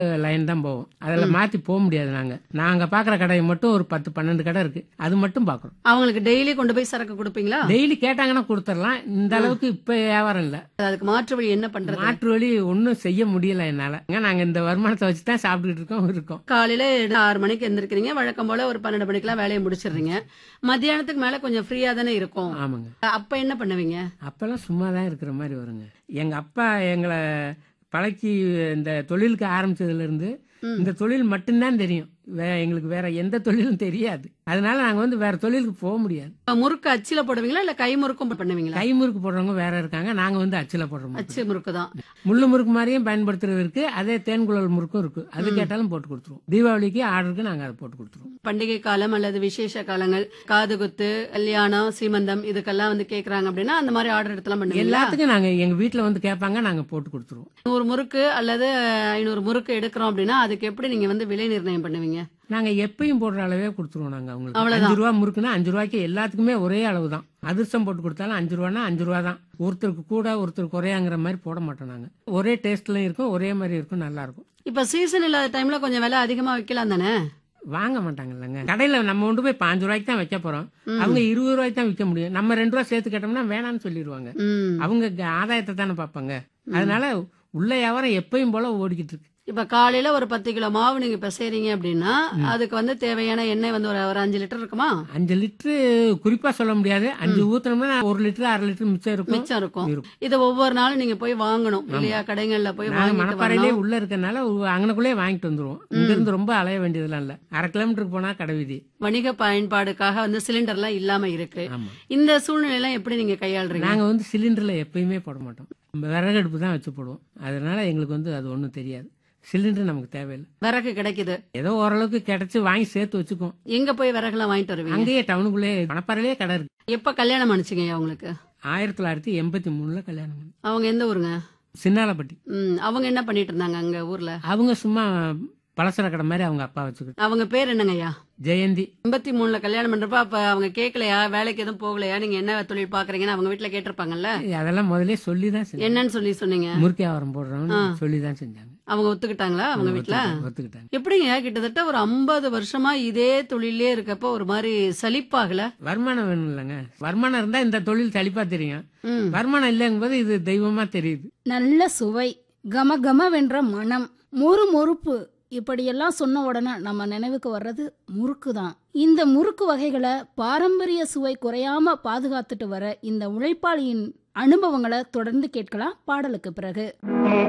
Line தான் போவோம் அதில் மாற்றி போக முடியாது நாங்கள் நாங்கள் பார்க்குற கடையை மட்டும் ஒரு பத்து பன்னெண்டு கடை இருக்கு அது மட்டும் பார்க்குறோம் அவங்களுக்கு டெய்லி கொண்டு போய் சரக்கு கொடுப்பீங்களா டெய்லி கேட்டாங்கன்னா கொடுத்துடலாம் இந்த அளவுக்கு இப்போ வியாபாரம் இல்லை அதுக்கு மாற்று வழி என்ன பண்றது மாற்று வழி ஒன்றும் செய்ய முடியல என்னால் நாங்கள் இந்த வருமானத்தை வச்சு தான் சாப்பிட்டுட்டு இருக்கோம் இருக்கோம் காலையில எடு- ஆறு மணிக்கு எந்திருக்கிறீங்க வழக்கம் போல ஒரு பன்னெண்டு மணிக்கெல்லாம் வேலையை முடிச்சிடுறீங்க மத்தியானத்துக்கு மேல கொஞ்சம் ஃப்ரீயா தானே இருக்கும் ஆமாங்க அப்ப என்ன பண்ணுவீங்க அப்பெல்லாம் சும்மா தான் இருக்கிற மாதிரி வருங்க எங்கள் அப்பா எங்களை பழக்கி இந்த தொழிலுக்கு ஆரம்பிச்சதுலேருந்து இந்த தொழில் மட்டும்தான் தெரியும் வே எங்களுக்கு வேற எந்த தொழிலும் தெரியாது அதனால நாங்கள் வந்து வேற தொழிலுக்கு போக முடியாது முறுக்கு அச்சில போடுவீங்களா இல்ல கை முறுக்கும் பண்ணுவீங்களா கை முறுக்கு போடுறவங்க வேற இருக்காங்க நாங்கள் வந்து அச்சில் போடுறோம் அச்சு முறுக்கு தான் முள்ளு முறுக்கு மாதிரியும் பயன்படுத்துறது இருக்கு அதே தேன்குழல் முறுக்கும் இருக்கு அது கேட்டாலும் போட்டு கொடுத்துருவோம் தீபாவளிக்கு ஆர்டருக்கு நாங்கள் அதை போட்டு கொடுத்துருவோம் பண்டிகை காலம் அல்லது விசேஷ காலங்கள் காது குத்து கல்யாணம் சீமந்தம் இதுக்கெல்லாம் வந்து கேக்குறாங்க அப்படின்னா அந்த மாதிரி ஆர்டர் எடுத்துலாம் பண்ணுவீங்களா எல்லாத்துக்கும் நாங்கள் எங்கள் வீட்டில் வந்து கேட்பாங்க நாங்கள் போட்டு கொடுத்துருவோம் நூறு முறுக்கு அல்லது ஐநூறு முறுக்கு எடுக்கிறோம் அப்படின்னா அதுக்கு எப்படி நீங்க வந்து விலை நிர்ணயம் பண்ணுவீங்க நாங்கள் எப்பயும் போடுற அளவே கொடுத்துருவோம் நாங்கள் அவங்களுக்கு அவ்வளவுதான். அஞ்சு ரூபா முறுக்குன்னா அஞ்சு ரூபாய்க்கு எல்லாத்துக்குமே ஒரே அளவு தான் அதிர்ஷ்டம் போட்டு கொடுத்தாலும் அஞ்சு ரூபானா அஞ்சு ரூபா தான் ஒருத்தருக்கு கூட ஒருத்தருக்கு குறையாங்கிற மாதிரி போட மாட்டோம் நாங்கள் ஒரே டேஸ்ட்லையும் இருக்கும் ஒரே மாதிரி இருக்கும் நல்லா இருக்கும் இப்ப சீசன் இல்லாத டைம்ல கொஞ்சம் விலை அதிகமா வைக்கலாம் தானே வாங்க மாட்டாங்க இல்லைங்க கடையில் நம்ம கொண்டு போய் பாஞ்சு ரூபாய்க்கு தான் வைக்க போகிறோம் அவங்க இருபது ரூபாய்க்கு தான் விற்க முடியும் நம்ம ரெண்டு ரூபா சேர்த்து கேட்டோம்னா வேணாம்னு சொல்லிடுவாங்க ம் அவங்க க- ஆதாயத்தை தானே பார்ப்பாங்க அதனால உள்ள வியாபாரம் எப்பயும் போல ஓடிக்கிட்டு இருக்கு இப்ப காலையில ஒரு பத்து கிலோ மாவு நீங்க பிசைறீங்க அப்படின்னா அதுக்கு வந்து தேவையான எண்ணெய் வந்து ஒரு ஒரு அஞ்சு லிட்டர் இருக்குமா அஞ்சு லிட்டரு குறிப்பா சொல்ல முடியாது அஞ்சு ஊத்துனோம்னா ஒரு லிட்டர் அரை லிட்டர் மிச்சம் இருக்கும் மிச்சம் இருக்கும் இருக்கும். இதை ஒவ்வொரு நாளும் நீங்க போய் வாங்கணும் இல்லையா கடைகள்ல போய் நாங்க வாங்கிட்டு மணப்பாறையிலே வரணும் உள்ள இருக்கனால அங்கனக்குள்ளே வாங்கிட்டு வந்துருவோம் இங்க இருந்து ரொம்ப அலைய வேண்டியதெல்லாம் இல்ல அரை கிலோமீட்டருக்கு போனா கடை வீதி வணிக பயன்பாடுக்காக வந்து சிலிண்டர்லாம் இல்லாம இருக்கு ஆமா இந்த சூழ்நிலை எல்லாம் எப்படி நீங்க கையாளுறீங்க நாங்க வந்து சிலிண்டர்ல எப்பயுமே போட மாட்டோம் விறகடுப்பு தான் வச்சு போடுவோம் அதனால எங்களுக்கு வந்து அது ஒன்றும் தெரியாது சிலிண்டர் நமக்கு தேவையில்லை விறகு கிடைக்குது ஏதோ ஓரளவுக்கு கிடைச்சு வாங்கி சேர்த்து வச்சுக்குவோம் எங்க போய் விறகுலாம் வாங்கிட்டு வருவீங்க அங்கேயே டவுனுக்குள்ளே மணப்பாறையிலே கடை இருக்கு எப்ப கல்யாணம் அனுப்பிச்சிங்க அவங்களுக்கு ஆயிரத்தி தொள்ளாயிரத்தி எண்பத்தி மூணுல கல்யாணம் பண்ணி அவங்க எந்த ஊருங்க சின்னாலப்பட்டி ம் அவங்க என்ன பண்ணிட்டு இருந்தாங்க அங்க ஊர்ல அவங்க சும்மா பலசர கடை மாதிரி அவங்க அப்பா வச்சுக்கிட்டு அவங்க பேர் என்னங்கய்யா ஜெயந்தி எண்பத்தி மூணுல கல்யாணம் பண்றப்ப அப்ப அவங்க கேட்கலையா வேலைக்கு எதுவும் போகலையா நீங்க என்ன தொழில் பாக்குறீங்கன்னு அவங்க வீட்டுல கேட்டிருப்பாங்கல்ல அதெல்லாம் முதல்ல சொல்லி தான் செஞ்சாங்க என்னன்னு சொல்லி சொன்னீங்க முறுக்கு வியாபாரம் போடுறவங்க சொல்லி தான் செஞ்சாங்க அவங்க ஒத்துக்கிட்டாங்களா அவங்க வீட்டுல ஒத்துக்கிட்டாங்க, ஒத்துக்கிட்டாங்க எப்படிங்க கிட்டத்தட்ட ஒரு ஐம்பது வருஷமா இதே தொழிலே இருக்கப்ப ஒரு மாதிரி சலிப்பாகல வருமானம் வேணும் இல்லைங்க வருமானம் இருந்தா இந்த தொழில் சலிப்பா தெரியும் ம் வருமானம் இல்லைங்கும்போது இது தெய்வமா தெரியுது நல்ல சுவை கம கமவென்ற மனம் மொறு மொறுப்பு இப்படியெல்லாம் சொன்ன உடனே நம்ம நினைவுக்கு வர்றது முறுக்கு தான் இந்த முறுக்கு வகைகளை பாரம்பரிய சுவை குறையாம பாதுகாத்துட்டு வர இந்த உழைப்பாளியின் அனுபவங்களை தொடர்ந்து கேட்கலாம் பாடலுக்கு பிறகு